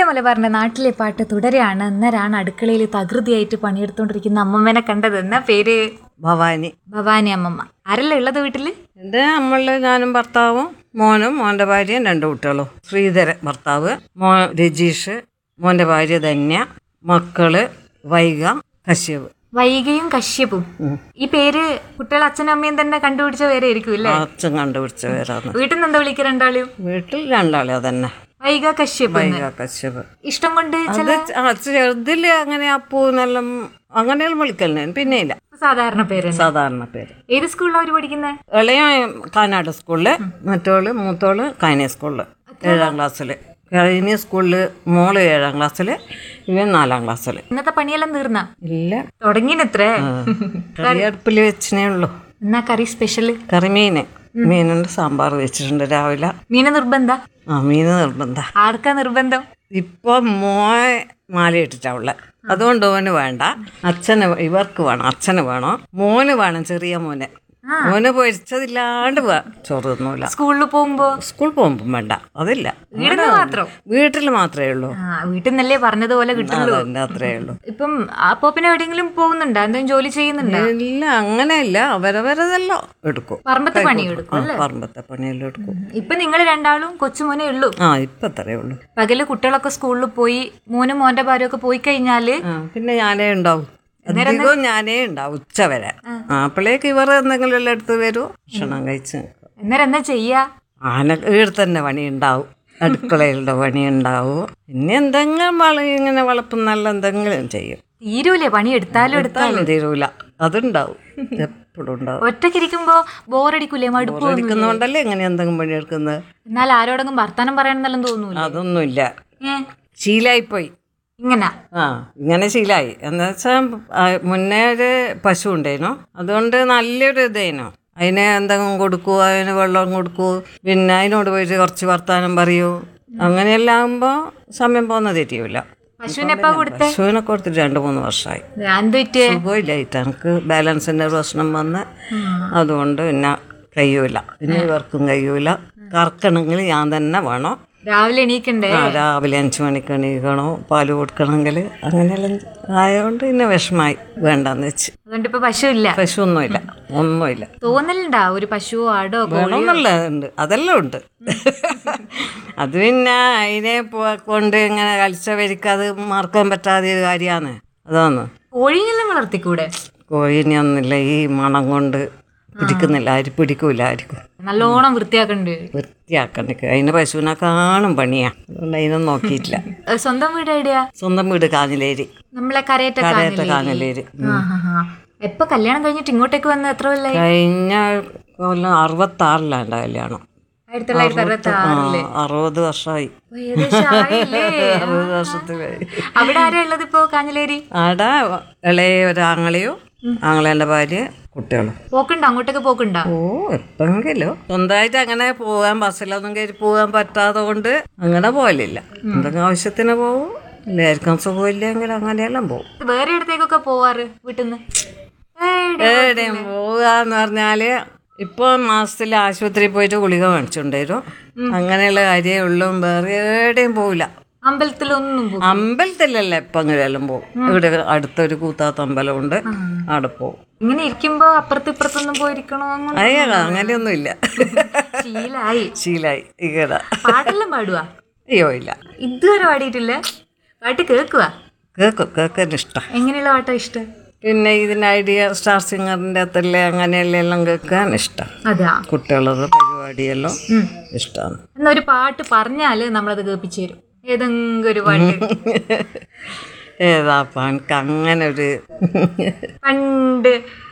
Radio മലബാറിന്റെ നാട്ടിലെ പാട്ട് തുടരെയാണ് അന്നേരാണ് അടുക്കളയിൽ തകൃതിയായിട്ട് പണിയെടുത്തോണ്ടിരിക്കുന്ന അമ്മമ്മനെ കണ്ടത് എന്നാ പേര് ഭവാനി ഭവാനി അമ്മമ്മ ആരല്ലേ ഉള്ളത് വീട്ടില് എൻ്റെ നമ്മളിൽ ഞാനും ഭർത്താവും മോനും മോൻ്റെ ഭാര്യയും രണ്ട് കുട്ടികളും ശ്രീധരൻ ഭർത്താവ് മോ രജീഷ് മോൻ്റെ ഭാര്യ ധന്യ മക്കള് വൈഗ കശ്യപ് വൈകയും കശ്യപും ഈ പേര് കുട്ടികൾ അച്ഛനും അമ്മയും തന്നെ കണ്ടുപിടിച്ച പേരായിരിക്കും അല്ലേ അച്ഛൻ കണ്ടുപിടിച്ച പേരാണ് വീട്ടിൽ നിന്ന് എന്താ വിളിക്കുക രണ്ടാളും വീട്ടിൽ രണ്ടാളെ തന്നെ വൈക കശ്യപ് എന്ന്. വൈഗ കശ്യപ് ഇഷ്ടം കൊണ്ട് അത് ആ ചെറുതിൽ അങ്ങനെ അപ്പൂ എന്നെല്ലാം അങ്ങനെയെല്ലാം വിളിക്കല്ലേ പിന്നെ ഇല്ല സാധാരണ പേര് സാധാരണ പേര് ഏത് സ്കൂളിലാണ് അവർ പഠിക്കുന്നത് ഇളയ കാനാട് സ്കൂളില് മറ്റോള് മൂത്തോള് കൈന സ്കൂളില് ഏഴാം ക്ലാസ്സില് കഴിഞ്ഞ സ്കൂളിൽ മോള് ഏഴാം ക്ലാസ്സില് ഇവൻ നാലാം ക്ലാസ്സില് ഇന്നത്തെ പണിയെല്ലാം തീർന്ന ഇല്ല തുടങ്ങിനത്രേ കറി അടുപ്പിൽ വെച്ചിനേ ഉള്ളൂ എന്നാ കറി സ്പെഷ്യല് കറിമീന് മീനുണ്ട് സാമ്പാർ വെച്ചിട്ടുണ്ട് രാവിലെ മീന് നിർബന്ധ ആ മീന് നിർബന്ധ ആർക്കാ നിർബന്ധം ഇപ്പൊ മോയെ മാല ഇട്ടിട്ടുള്ള അതുകൊണ്ട് ഓന് വേണ്ട അച്ഛന് ഇവർക്ക് വേണം അച്ഛന് വേണം മോന് വേണം ചെറിയ മോന് മോന് പൊരിച്ചതില്ലാണ്ട് വേ- ചോറ് തിന്നൂല സ്കൂളിൽ പോകുമ്പോ സ്കൂൾ പോകുമ്പം വേണ്ട അതില്ല വീടിന് മാത്രം വീട്ടിൽ മാത്രമേ ഉള്ളൂ ആ വീട്ടിൽ നിന്നല്ലേ പറഞ്ഞതുപോലെ കിട്ടുള്ളൂ അതന്നെ അത്രേ ഉള്ളൂ ഇപ്പം അപ്പൊ പിന്നെ എവിടെയെങ്കിലും പോകുന്നുണ്ടോ എന്തെങ്കിലും ജോലി ചെയ്യുന്നുണ്ടോ ഇല്ല അങ്ങനെയില്ല അവരവരതെല്ലാം എടുക്കും പറമ്പത്തെ പണി എടുക്കും ആ, പറമ്പത്തെ പണിയെല്ലാം എടുക്കും ഇപ്പൊ നിങ്ങൾ രണ്ടാളും കൊച്ചുമോനെ ഉള്ളൂ ആ ഇപ്പൊ അത്രേ ഉള്ളൂ പകല് കുട്ടികളൊക്കെ സ്കൂളിൽ പോയി മോനും മോന്റെ ഭാര്യ ഒക്കെ പോയി കഴിഞ്ഞാല് ആ പിന്നെ ഞാനേ ഉണ്ടാവും അധികവും ഞാനേ ഉണ്ടാവും ഉച്ച വരെ ആ അപ്പോഴേക്ക് ഇവർ എന്തെങ്കിലും എല്ലാം എടുത്ത് വരും ഭക്ഷണം കഴിച്ച് അന്നേരം എന്താ ചെയ്യാ ആന വീട് തന്നെ പണി ഉണ്ടാവും അടുക്കളയിലുള്ള പണി ഉണ്ടാവും പിന്നെ എന്തെങ്കിലും വള ഇങ്ങനെ വളപ്പം നല്ല എന്തെങ്കിലും ചെയ്യും തീരൂലേ പണി എടുത്താലും എടുത്താലും എടുത്താലും തീരൂല അതുണ്ടാവും എപ്പോഴും ഉണ്ടാവും ഒറ്റക്കിരിക്കുമ്പോ ബോറടിക്കൂലേ മടുപ്പ് തോന്നും. എടുക്കുന്നതുകൊണ്ടല്ലേ ഇങ്ങനെ എന്തെങ്കിലും പണി എടുക്കുന്നത് എന്നാൽ ആരോടെങ്കിലും വർത്താനം പറയണമെന്നെല്ലാം തോന്നൂല അതൊന്നുമില്ല ഏ ശീലായിപ്പോയി ഇങ്ങനെ ആ ഇങ്ങനെ ശീലായി എന്ന് വെച്ചാൽ മുന്നേ ഒരു പശു ഉണ്ടായിരുന്നു അതുകൊണ്ട് നല്ലൊരു ഇതായിരുന്നു അതിന് എന്തെങ്കിലും കൊടുക്കൂ അതിന് വെള്ളം കൊടുക്കൂ പിന്നെ അതിനോട് പോയിട്ട് കുറച്ച് വർത്താനം പറയൂ അങ്ങനെയെല്ലാം ആകുമ്പോൾ സമയം പോകുന്നത് തെറ്റിയൂല പശുവിനെപ്പാ കൊടുത്തേ പശുവിനെ കൊടുത്തിട്ട് രണ്ട് മൂന്ന് വർഷമായി എന്ത് പറ്റിയേ സുഖമില്ലായിട്ട് എനിക്ക് ബാലൻസിൻ്റെ പ്രശ്നം വന്ന് അതുകൊണ്ട് പിന്നെ കഴിയൂല പിന്നെ ഇവർക്കും കഴിയൂല കറക്കണമെങ്കിൽ ഞാൻ തന്നെ വേണം രാവിലെ എണീക്കണ്ടേ ആ, രാവിലെ അഞ്ച് മണിക്ക് എണീക്കണോ പാല് കൊടുക്കണമെങ്കിൽ അങ്ങനെയെല്ലാം ആയതുകൊണ്ട് പിന്നെ വിഷമായി വേണ്ടെന്ന് വെച്ച് അതുകൊണ്ട് ഇപ്പൊ പശു ഇല്ല പശു ഒന്നുമില്ല ഒന്നുമില്ല തോന്നലുണ്ടാ ഒരു പശുവോ ആടോ വേണമെന്നുള്ള ഉണ്ട് അതെല്ലാം ഉണ്ട് അത് പിന്നെ അതിനെ പോ- കൊണ്ട് ഇങ്ങനെ കളിച്ച വരിക്ക് അത് മറക്കാൻ പറ്റാതെ ഒരു കാര്യമാണ് അതാണ് കോഴിയെല്ലാം വളർത്തിക്കൂടെ കോഴിനെ ഒന്നുമില്ല ഈ മണം കൊണ്ട് പിടിക്കുന്നില്ല ആരും പിടിക്കൂല ആർക്കും നല്ലോണം വൃത്തിയാക്കണ്ട് വൃത്തിയാക്കണ്ട അതിന് പശുവിനെ കാണും പണിയാ അതുകൊണ്ട് അതിനൊന്നും നോക്കിയിട്ടില്ല ഏ, സ്വന്തം വീട് എവിടെയാ സ്വന്തം വീട് കാഞ്ഞിലേരി നമ്മളെ കരയേറ്റ കരയത്ത കാഞ്ഞിലേരി ആ, ആ, ആ. എപ്പൊ കല്യാണം കഴിഞ്ഞിട്ട് ഇങ്ങോട്ടേക്ക് വന്ന എത്ര കൊല്ലായി കഴിഞ്ഞ കൊല്ലം അറുപത്താറിലാണ് കല്യാണം ആയിരത്തി തൊള്ളായിരത്തി അറുപത്തി ആ, ആറില് അറുപത് വർഷമായി ഏകദേശം ആയില്ലേ? അറുപത് വർഷത്തിലായി അവിടെ ആരാ ഉള്ളത് ഇപ്പോ കാഞ്ഞിലേരി ആടെ ഇളയ ഒരാങ്ങളെയോ ആങ്ങളേൻ്റെ ഭാര്യ കുട്ടികളും പോക്കുണ്ടോ അങ്ങോട്ടേക്ക് പോക്കുണ്ടോ ഓ എപ്പെങ്കിലും സ്വന്തമായിട്ട് അങ്ങനെ പോകാൻ ബസ്സിലൊന്നും കയറി പോകാൻ പറ്റാതെ കൊണ്ട് അങ്ങനെ പോകലില്ല എന്തെങ്കിലും ആവശ്യത്തിന് പോവും എല്ലാവർക്കും സുഖമില്ലെങ്കിൽ അങ്ങനെയെല്ലാം പോവും വേറെ ഇടത്തേക്കൊക്കെ പോവാറ് വീട്ടിൽ നിന്ന് എവിടെയും പോവുക എന്ന് പറഞ്ഞാല് ഇപ്പൊ മാസത്തിൽ ആശുപത്രിയിൽ പോയിട്ട് ഗുളിക മേടിച്ചുകൊണ്ടുവരും അങ്ങനെയുള്ള കാര്യമേ ഉള്ളൂ വേറെ എവിടെയും പോവില്ല അമ്പലത്തിലൊന്നും പോകും അമ്പലത്തിലല്ല ഇപ്പൊ അങ്ങനെയെല്ലാം പോകും ഇവിടെ അടുത്തൊരു കൂത്താത്ത അമ്പലമുണ്ട് അവിടെ പോകും ഇങ്ങനെ ഇരിക്കുമ്പോ അപ്പുറത്ത് ഇപ്പുറത്തൊന്നും പോയിരിക്കണോ അങ്ങനെ അയ്യോ അങ്ങനെയൊന്നും ഇല്ല ശീലായി ശീലായി ഇങ്ങനെ പാട്ടെല്ലാം പാടുവാ അയ്യോ ഇല്ല ഇതുവരെ പാടിയിട്ടില്ല പാട്ട് കേക്കുവാ കേൾക്കും കേൾക്കാൻ ഇഷ്ടം എങ്ങനെയുള്ള പാട്ടാ ഇഷ്ടം പിന്നെ ഇതിന് ഐഡിയ സ്റ്റാർ സിംഗറിൻ്റെ അകത്തല്ലേ അങ്ങനെയുള്ള എല്ലാം കേൾക്കാൻ ഇഷ്ടം അതാ കുട്ടികളുടെ പരിപാടിയെല്ലാം ഉം. ഇഷ്ടമാണ് എന്നാ ഒരു പാട്ട് പറഞ്ഞാല് നമ്മളത് കേൾപ്പിച്ചു തരും ഏതെങ്കിലും ഒരു പാട്ട് ഏതാപ്പാ എനിക്ക് അങ്ങനെ ഒരു പണ്ട്